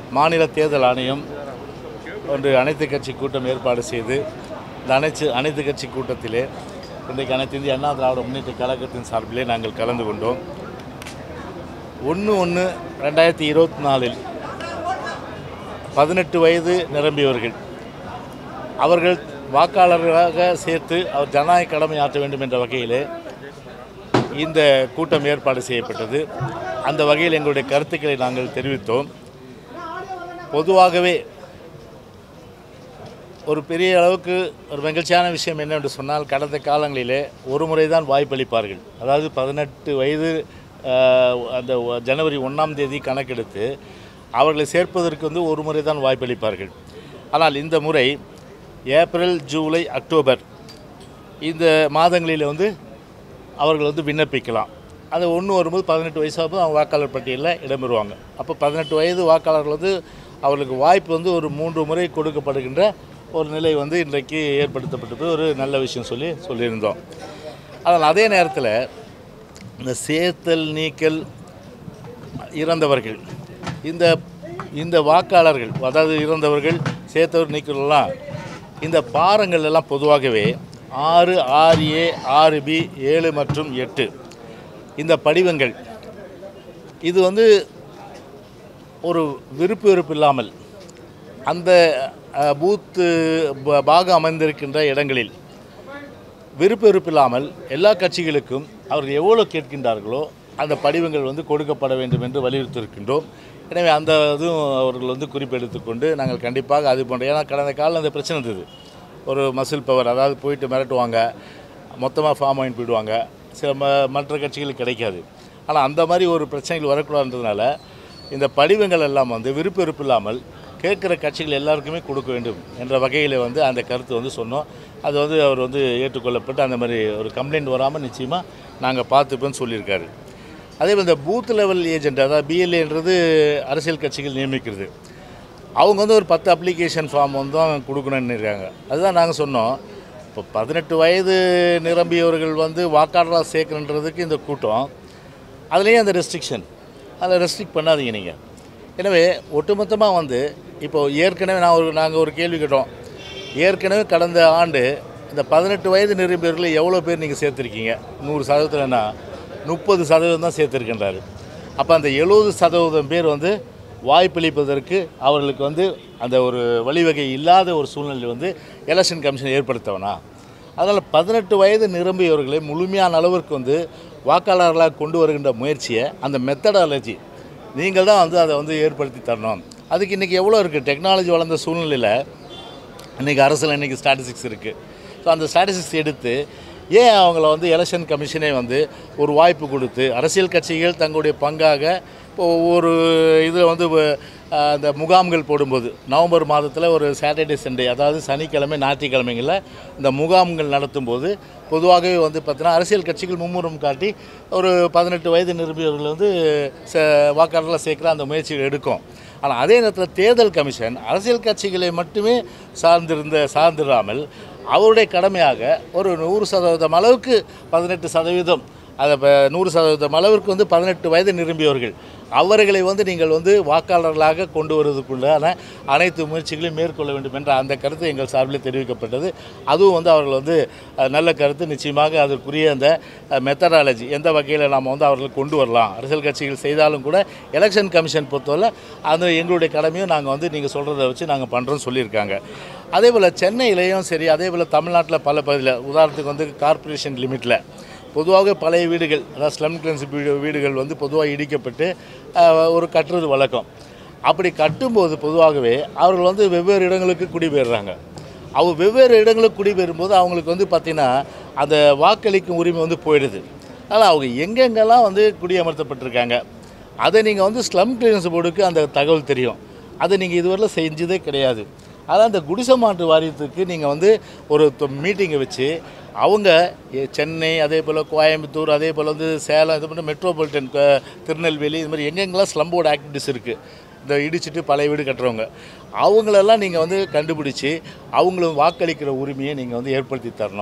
மாநில தேர்தல் ஆணையம் ஒன்று அனைத்து கட்சி கூட்டம் ஏற்பாடு செய்து இந்த அனைத்து அனைத்து கட்சி கூட்டத்திலே இன்றைக்கு அனைத்து இந்திய அண்ணா திராவிட முன்னேற்ற கழகத்தின் சார்பிலே நாங்கள் கலந்து கொண்டோம் ஒன்று ஒன்று ரெண்டாயிரத்தி இருபத்தி நாலில் பதினெட்டு வயது நிரம்பியவர்கள் அவர்கள் வாக்காளர்களாக சேர்த்து அவர் ஜனநாயக கடமை ஆற்ற வேண்டும் என்ற வகையிலே இந்த கூட்டம் ஏற்பாடு செய்யப்பட்டது அந்த வகையில் எங்களுடைய கருத்துக்களை நாங்கள் தெரிவித்தோம் பொதுவாகவே ஒரு பெரிய அளவுக்கு ஒரு மகிழ்ச்சியான விஷயம் என்னவென்று சொன்னால் கடந்த காலங்களிலே ஒரு முறை தான் வாய்ப்பளிப்பார்கள் அதாவது பதினெட்டு வயது ஆஹ், அந்த ஒ- ஜனவரி ஒன்றாம் தேதி கணக்கெடுத்து அவர்களை சேர்ப்பதற்கு வந்து ஒரு முறை தான் வாய்ப்பளிப்பார்கள் ஆனால் இந்த முறை ஏப்ரல் ஜூலை அக்டோபர் இந்த மாதங்களில் வந்து அவர்கள் வந்து விண்ணப்பிக்கலாம் அது ஒன்று வரும்போது பதினெட்டு வயசாகும்போது அவங்க வாக்காளர் பட்டியலில் இடம்பெறுவாங்க அப்போ பதினெட்டு வயது வாக்காளர்கள் வந்து அவர்களுக்கு வாய்ப்பு வந்து ஒரு மூன்று முறை கொடுக்கப்படுகின்ற ஒரு நிலை வந்து இன்றைக்கு ஏற்படுத்தப்பட்டது ஒரு நல்ல விஷயம் சொல்லி சொல்லியிருந்தோம் ஆனால் அதே நேரத்தில் இந்த சேர்த்தல் நீக்கல் இறந்தவர்கள் இந்த இந்த வாக்காளர்கள் அதாவது இறந்தவர்கள் சேர்த்தவர் நீக்கல்லாம் இந்த பாரங்கள் எல்லாம் பொதுவாகவே ஆறு ஆறு ஏ ஆறு பி ஏழு மற்றும் எட்டு இந்த படிவங்கள் இது வந்து ஒரு விருப்பு வெறுப்பு இல்லாமல் அந்த அஹ், பூத்து ப- பாகம் அமைந்திருக்கின்ற இடங்களில் விருப்பு வெறுப்பு இல்லாமல் எல்லா கட்சிகளுக்கும் அவர்கள் எவ்வளோ கேட்கின்றார்களோ அந்த படிவங்கள் வந்து கொடுக்கப்பட வேண்டும் என்று வலியுறுத்தியிருக்கின்றோம் எனவே அந்த இதுவும் அவர்கள் வந்து குறிப்பெடுத்துக்கொண்டு நாங்கள் கண்டிப்பாக அது போன்ற ஏன்னா கடந்த காலம் அந்த பிரச்சனை இருந்தது ஒரு மசில் பவர் அதாவது போயிட்டு மிரட்டுவாங்க மொத்தமாக ஃபார்ம் வாங்கிட்டு போயிடுவாங்க சில ம மற்ற கட்சிகளுக்கு கிடைக்காது ஆனால் அந்த மாதிரி ஒரு பிரச்சனைகள் வரக்கூடாதுன்றதுனால இந்த படிவங்கள் எல்லாம் வந்து விருப்பு வெறுப்பு இல்லாமல் கேட்குற கட்சிகள் எல்லாருக்குமே கொடுக்க வேண்டும் என்ற வகையில் வந்து அந்த கருத்து வந்து சொன்னோம் அது வந்து அவர் வந்து ஏற்றுக்கொள்ளப்பட்டு அந்த மாதிரி ஒரு கம்ப்ளைண்ட் வராமல் நிச்சயமாக நாங்கள் பார்த்துப்போன்னு சொல்லியிருக்காரு அதே மாதிரி இந்த பூத் லெவல் ஏஜென்ட் அதாவது பிஎல்ஏன்றது அரசியல் கட்சிகள் நியமிக்கிறது அவங்க வந்து ஒரு பத்து அப்ளிகேஷன் ஃபார்ம் வந்து தான் கொடுக்கணும்னு இருக்காங்க அதுதான் நாங்கள் சொன்னோம் இப்போ பதினெட்டு வயது நிரம்பியவர்கள் வந்து வாக்காளராக சேர்க்கணுன்றதுக்கு இந்த கூட்டம் அதுலேயும் அந்த ரெஸ்ட்ரிக்ஷன் அதில் ரெஸ்ட்ரிக்ட் பண்ணாதீங்க நீங்கள் எனவே ஒட்டுமொத்தமாக வந்து இப்போ ஏற்கனவே நான் ஒரு நாங்கள் ஒரு கேள்வி கேட்டோம் ஏற்கனவே கடந்த ஆண்டு இந்த பதினெட்டு வயது நிரம்பியவர்களை எவ்வளோ பேர் நீங்கள் சேர்த்துருக்கீங்க நூறு சதவீதத்துலன்னா முப்பது சதவீதம் தான் சேர்த்துருக்கின்றாரு அப்போ அந்த எழுபது சதவீதம் பேர் வந்து வாய்ப்பளிப்பதற்கு அவர்களுக்கு வந்து அந்த ஒரு வழிவகை இல்லாத ஒரு சூழ்நிலை வந்து எலெக்ஷன் கமிஷன் ஏற்படுத்தவனா அதனால் பதினெட்டு வயது நிரம்பியவர்களை முழுமையான அளவிற்கு வந்து வாக்காளர்களாக கொண்டு வருகின்ற முயற்சியை அந்த மெத்தடாலஜி நீங்கள் தான் வந்து அதை வந்து ஏற்படுத்தி தரணும் அதுக்கு இன்றைக்கி எவ்வளோ இருக்குது டெக்னாலஜி வளர்ந்த சூழ்நிலையில் இன்றைக்கி அரசில் இன்றைக்கி ஸ்டாட்டிஸ்டிக்ஸ் இருக்குது ஸோ அந்த ஸ்டாட்டிஸ்டிக்ஸ் எடுத்து ஏன் அவங்கள வந்து எலெக்ஷன் கமிஷனே வந்து ஒரு வாய்ப்பு கொடுத்து அரசியல் கட்சிகள் தங்களுடைய பங்காக இப்போ ஒவ்வொரு இதில் வந்து அஹ், அந்த முகாம்கள் போடும்போது நவம்பர் மாதத்தில் ஒரு சாட்டர்டே சண்டே அதாவது சனிக்கிழமை ஞாயிற்றுக்கிழமைகளில் இந்த முகாம்கள் நடத்தும்போது பொதுவாகவே வந்து பார்த்தீங்கன்னா அரசியல் கட்சிகள் மும்முரம் காட்டி ஒரு பதினெட்டு வயது நிரம்பியவர்கள் வந்து ச வாக்காளர்களாக சேர்க்குற அந்த முயற்சிகள் எடுக்கும் ஆனால் அதே நேரத்தில் தேர்தல் கமிஷன் அரசியல் கட்சிகளை மட்டுமே சார்ந்திருந்த சார்ந்திராமல் அவருடைய கடமையாக ஒரு நூறு சதவீதம் அளவுக்கு பதினெட்டு சதவீதம் அதை இப்போ நூறு சதவீதம் அளவிற்கு வந்து பதினெட்டு வயது நிரம்பியவர்கள் அவர்களை வந்து நீங்கள் வந்து வாக்காளர்களாக கொண்டு வருவதற்குள்ளான அனைத்து முயற்சிகளையும் மேற்கொள்ள வேண்டும் என்ற அந்த கருத்து எங்கள் சார்பில் தெரிவிக்கப்பட்டது அதுவும் வந்து அவர்கள் வந்து அஹ், நல்ல கருத்து நிச்சயமாக அதற்குரிய அந்த மெத்தடாலஜி எந்த வகையில் நாம் வந்து அவர்களை கொண்டு வரலாம் அரசியல் கட்சிகள் செய்தாலும் கூட எலெக்ஷன் கமிஷன் பொறுத்தவரை அந்த எங்களுடைய கடமையும் நாங்கள் வந்து நீங்கள் சொல்கிறத வச்சு நாங்கள் பண்ணுறோம்னு சொல்லியிருக்காங்க அதே போல் சென்னையிலையும் சரி அதே போல் தமிழ்நாட்டில் பல பகுதியில் உதாரணத்துக்கு வந்து கார்ப்பரேஷன் லிமிட்டில் பொதுவாக பழைய வீடுகள் அதாவது ஸ்லம் கிளன்ஸ் வீடு வீடுகள் வந்து பொதுவாக இடிக்கப்பட்டு அஹ், ஒரு கட்டுறது வழக்கம் அப்படி கட்டும்போது பொதுவாகவே அவர்கள் வந்து வெவ்வேறு இடங்களுக்கு குடிபெயர்றாங்க அவங்க வெவ்வேறு இடங்களுக்கு குடிபெயரும்போது அவங்களுக்கு வந்து பார்த்திங்கன்னா அந்த வாக்களிக்கும் உரிமை வந்து போயிடுது அதனால் அவங்க எங்கெங்கெல்லாம் வந்து குடியமர்த்தப்பட்டிருக்காங்க அதை நீங்கள் வந்து ஸ்லம் கிளியரன்ஸ் போர்டுக்கு அந்த தகவல் தெரியும் அதை நீங்கள் இதுவரையில் செஞ்சதே கிடையாது அதான் அந்த குடிசை மாற்று வாரியத்துக்கு நீங்கள் வந்து ஒரு மீட்டிங்கை வச்சு அவங்க எ- சென்னை அதே போல் கோயம்புத்தூர் அதே போல் வந்து சேலம் இது மாதிரி மெட்ரோபாலிட்டன் க- திருநெல்வேலி இது மாதிரி எங்கெங்கெல்லாம் ஸ்லம்போர்டு ஆக்டிவிட்டிஸ் இருக்குது இந்த இடிச்சிட்டு பழைய வீடு கட்டுறவங்க அவங்களெல்லாம் நீங்கள் வந்து கண்டுபிடிச்சி அவங்களும் வாக்களிக்கிற உரிமையை நீங்கள் வந்து ஏற்படுத்தி தரணும்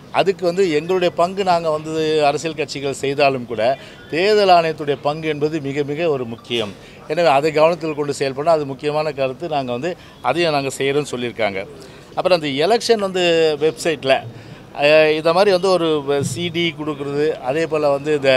அதுக்கு வந்து எங்களுடைய பங்கு நாங்கள் வந்து அரசியல் கட்சிகள் செய்தாலும் கூட தேர்தல் ஆணையத்துடைய பங்கு என்பது மிக மிக ஒரு முக்கியம் எனவே அதை கவனத்தில் கொண்டு செயல்படணும் அது முக்கியமான கருத்து நாங்கள் வந்து அதையும் நாங்கள் செய்கிறோன்னு சொல்லியிருக்காங்க அப்புறம் அந்த எலெக்ஷன் வந்து வெப்சைட்டில் இதை மாதிரி வந்து ஒரு சிடி கொடுக்குறது அதே போல் வந்து இந்த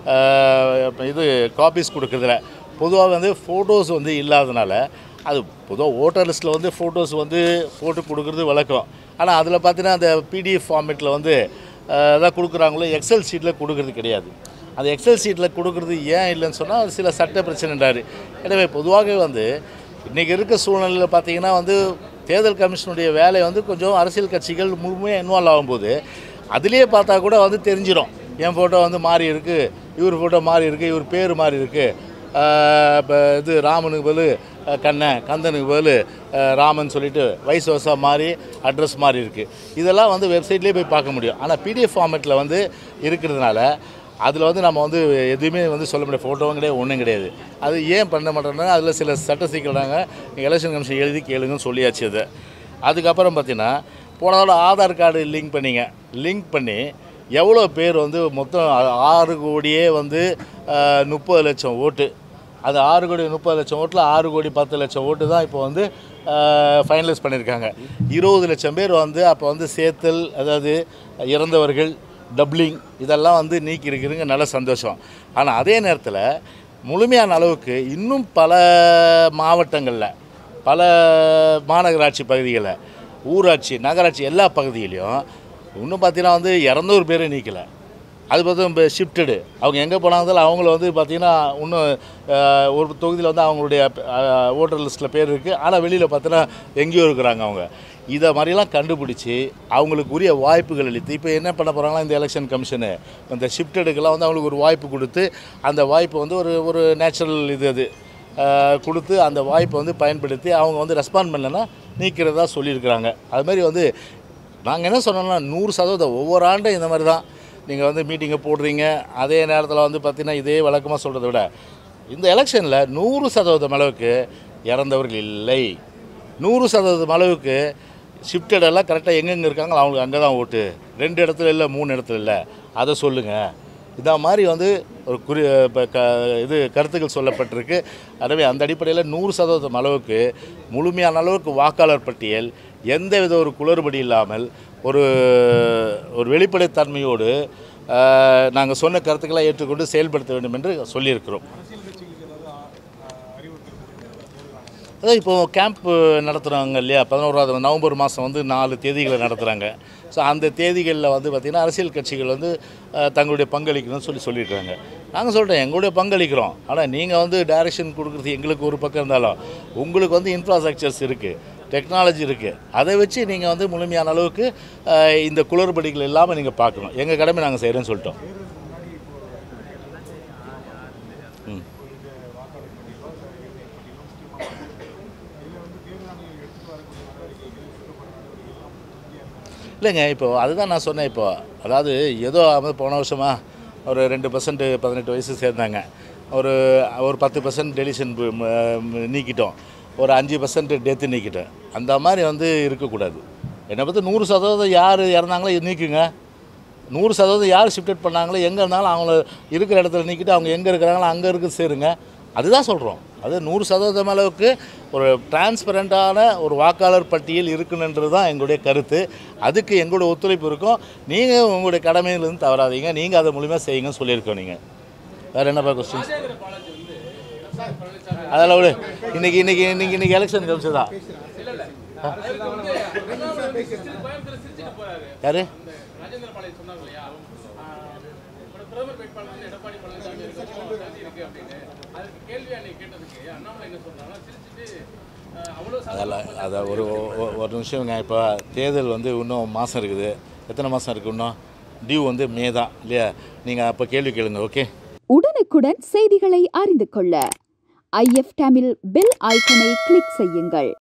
அஹ், இது காப்பீஸ் கொடுக்குறதுல பொதுவாக வந்து ஃபோட்டோஸ் வந்து இல்லாதனால அது பொதுவாக ஓட்டர் லிஸ்ட்டில் வந்து ஃபோட்டோஸ் வந்து போட்டு கொடுக்குறது வழக்கம் ஆனால் அதில் பார்த்தீங்கன்னா அந்த பிடிஎஃப் ஃபார்மேட்டில் வந்து அஹ், எதாவது கொடுக்குறாங்களோ எக்ஸல் ஷீட்டில் கொடுக்குறது கிடையாது அந்த எக்ஸல் ஷீட்டில் கொடுக்குறது ஏன் இல்லைன்னு சொன்னால் அது சில சட்ட பிரச்சனைன்றாரு எனவே பொதுவாக வந்து இன்றைக்கி இருக்க சூழ்நிலையில் பார்த்தீங்கன்னா வந்து தேர்தல் கமிஷனுடைய வேலை வந்து கொஞ்சம் அரசியல் கட்சிகள் முழுமையாக இன்வால்வ் ஆகும்போது அதுலேயே பார்த்தா கூட வந்து தெரிஞ்சிடும் என் ஃபோட்டோ வந்து மாறி இருக்குது இவர் ஃபோட்டோ மாறி இருக்குது இவர் பேர் மாறி இருக்குது இப்போ இது ராமனுக்கு பதில் அஹ், கண்ணன் கந்தனுக்கு பதில் அஹ், ராமன் சொல்லிட்டு வயசு வருஷம் மாறி அட்ரஸ் மாறி இருக்குது இதெல்லாம் வந்து வெப்சைட்லேயே போய் பார்க்க முடியும் ஆனால் பிடிஎஃப் ஃபார்மேட்டில் வந்து இருக்கிறதுனால அதில் வந்து நம்ம வந்து எதுவுமே வந்து சொல்ல முடியாது ஃபோட்டோவும் கிடையாது ஒன்றும் கிடையாது அது ஏன் பண்ண மாட்டோம்னா அதில் சில சட்ட சிக்கலாங்க எலெக்ஷன் கமிஷன் எழுதி கேளுங்கன்னு சொல்லியாச்சு அது அதுக்கப்புறம் பார்த்தீங்கன்னா போன தடவை ஆதார் கார்டு லிங்க் பண்ணீங்க லிங்க் பண்ணி எவ்வளோ பேர் வந்து மொத்தம் ஆ- ஆறு கோடியே வந்து ஆஹ், முப்பது லட்சம் ஓட்டு அது ஆறு கோடி முப்பது லட்சம் ஓட்டில் ஆறு கோடி பத்து லட்சம் ஓட்டு தான் இப்போ வந்து ஃபைனலைஸ் பண்ணியிருக்காங்க இருபது லட்சம் பேர் வந்து அப்போ வந்து சேர்த்தல் அதாவது இறந்தவர்கள் டப்ளிங் இதெல்லாம் வந்து நீக்கி இருக்கிறதுங்க நல்ல சந்தோஷம் ஆனால் அதே நேரத்தில் முழுமையான அளவுக்கு இன்னும் பல மாவட்டங்களில் பல மாநகராட்சி பகுதிகளில் ஊராட்சி நகராட்சி எல்லா பகுதியிலையும் இன்னும் பார்த்தீங்கன்னா வந்து இரநூறு பேரை நீக்கலை அது பார்த்தா இப்போ ஷிஃப்டடு அவங்க எங்கே போனாலும் அவங்கள வந்து பார்த்திங்கன்னா இன்னும் அஹ், ஒரு தொகுதியில் வந்து அவங்களுடைய ஓட்டர் லிஸ்ட்டில் பேர் இருக்குது ஆனால் வெளியில் பார்த்தீங்கன்னா எங்கேயோ இருக்கிறாங்க அவங்க இதை மாதிரிலாம் கண்டுபிடிச்சி அவங்களுக்கு உரிய வாய்ப்புகள் அளித்து இப்போ என்ன பண்ண போகிறாங்கன்னா இந்த எலெக்ஷன் கமிஷனு இந்த ஷிஃப்டடுக்கெல்லாம் வந்து அவங்களுக்கு ஒரு வாய்ப்பு கொடுத்து அந்த வாய்ப்பு வந்து ஒரு ஒரு நேச்சுரல் இது அது அஹ், கொடுத்து அந்த வாய்ப்பை வந்து பயன்படுத்தி அவங்க வந்து ரெஸ்பாண்ட் பண்ணலைன்னா நீக்கிறதா சொல்லியிருக்கிறாங்க அது மாதிரி வந்து நாங்கள் என்ன சொன்னோம்னா நூறு சதவீதம் ஒவ்வொரு ஆண்டும் இந்த மாதிரி தான் நீங்கள் வந்து மீட்டிங்கை போடுறீங்க அதே நேரத்தில் வந்து பார்த்திங்கன்னா இதே வழக்கமாக சொல்கிறத விட இந்த எலெக்ஷனில் நூறு சதவீதம் அளவுக்கு இறந்தவர்கள் இல்லை நூறு சதவீதம் அளவுக்கு ஷிஃப்டட் எல்லாம் கரெக்டாக எங்கெங்கே இருக்காங்களோ அவங்களுக்கு அங்கே தான் ஓட்டு ரெண்டு இடத்துல இல்லை மூணு இடத்துல இல்லை அதை சொல்லுங்கள் இதை மாதிரி வந்து ஒரு குறி இப்போ க இது கருத்துக்கள் சொல்லப்பட்டிருக்கு எனவே அந்த அடிப்படையில் நூறு சதவீதம் அளவுக்கு முழுமையான அளவுக்கு வாக்காளர் பட்டியல் எந்தவித ஒரு குளறுபடி இல்லாமல் ஒரு ஒரு வெளிப்படைத்தன்மையோடு நாங்கள் சொன்ன கருத்துக்களை ஏற்றுக்கொண்டு செயல்படுத்த வேண்டும் என்று சொல்லியிருக்கிறோம் அதான் இப்போ கேம்ப் நடத்துகிறாங்க இல்லையா பதினோராவது நவம்பர் மாதம் வந்து நாலு தேதிகளை நடத்துகிறாங்க ஸோ அந்த தேதிகளில் வந்து பார்த்திங்கன்னா அரசியல் கட்சிகள் வந்து அஹ், தங்களுடைய பங்களிக்கணும்னு சொல்லி சொல்லியிருக்காங்க நாங்கள் சொல்கிறோம் எங்களுடைய பங்களிக்கிறோம் ஆனால் நீங்கள் வந்து டைரக்ஷன் கொடுக்குறது எங்களுக்கு ஒரு பக்கம் இருந்தாலும் உங்களுக்கு வந்து இன்ஃப்ராஸ்ட்ரக்சர்ஸ் இருக்குது டெக்னாலஜி இருக்குது அதை வச்சு நீங்கள் வந்து முழுமையான அளவுக்கு அஹ், இந்த குளறுபடிகள் இல்லாமல் நீங்கள் பார்க்கணும் எங்கள் கடமை நாங்கள் செய்கிறேன்னு சொல்லிட்டோம் ம் இல்லைங்க இப்போ அதுதான் நான் சொன்னேன் இப்போ அதாவது ஏதோ வந்து போன வருஷமா ஒரு ரெண்டு பர்சன்ட் பதினெட்டு வயசு சேர்ந்தாங்க ஒரு ஒரு பத்து பர்சன்ட் டெலிஷன் நீக்கிட்டோம் ஒரு அஞ்சு பர்சன்ட் டெத்து நீக்கிட்டோம் அந்த மாதிரி வந்து இருக்கக்கூடாது என்னை பற்றி நூறு சதவீதம் யார் இறந்தாங்களோ இது நீக்குங்க நூறு சதவீதம் யார் ஷிஃப்டட் பண்ணாங்களோ எங்கே இருந்தாலும் அவங்கள இருக்கிற இடத்துல நீக்கிட்டு அவங்க எங்கே இருக்கிறாங்களோ அங்கே இருக்க சேருங்க அதுதான் சொல்கிறோம் அது நூறு சதவீதம் அளவுக்கு ஒரு டிரான்ஸ்பரண்ட்டான ஒரு வாக்காளர் பட்டியல் இருக்குன்றது தான் எங்களுடைய கருத்து அதுக்கு எங்களுடைய ஒத்துழைப்பு இருக்கும் நீங்கள் உங்களுடைய கடமையிலிருந்து தவறாதீங்க நீங்கள் அதை முழுமையாக செய்யுங்கன்னு சொல்லியிருக்கோம் நீங்கள் வேறு என்னப்பா கொஸ்டின் அதெல்லாம் விடு இன்னைக்கு இன்னைக்கு இன்னைக்கு இன்னைக்கு எலெக்ஷன் கழிச்சதா யாரு ராஜேந்திர பாளையம் சொன்னாங்க இல்லையா ஆஹ், ஒரு பிரதமர் வேட்பாளர் வந்து எடப்பாடி பழனிசாமி இருக்கு சிவா காந்தி இருக்கு அப்படின்னு அதுக்கு கேள்வி அன்னைக்கு கேட்டதுக்கு அண்ணாமலை என்ன சொன்னாங்கன்னா சிரிச்சுட்டு ஆஹ், அவ்வளவு சாதனை அதெல்லாம் அதை ஒரு ஒ- ஒரு நிமிஷங்க இப்போ தேர்தல் வந்து இன்னும் மாதம் இருக்குது எத்தனை மாதம் இருக்குது இன்னும் டியூ வந்து மே தான் இல்லையா நீங்கள் அப்போ கேள்வி கேளுங்க ஓகே உடனுக்குடன் செய்திகளை அறிந்து கொள்ள ஐஎஃப் தமிழ் பெல் ஐக்கனை கிளிக் செய்யுங்கள்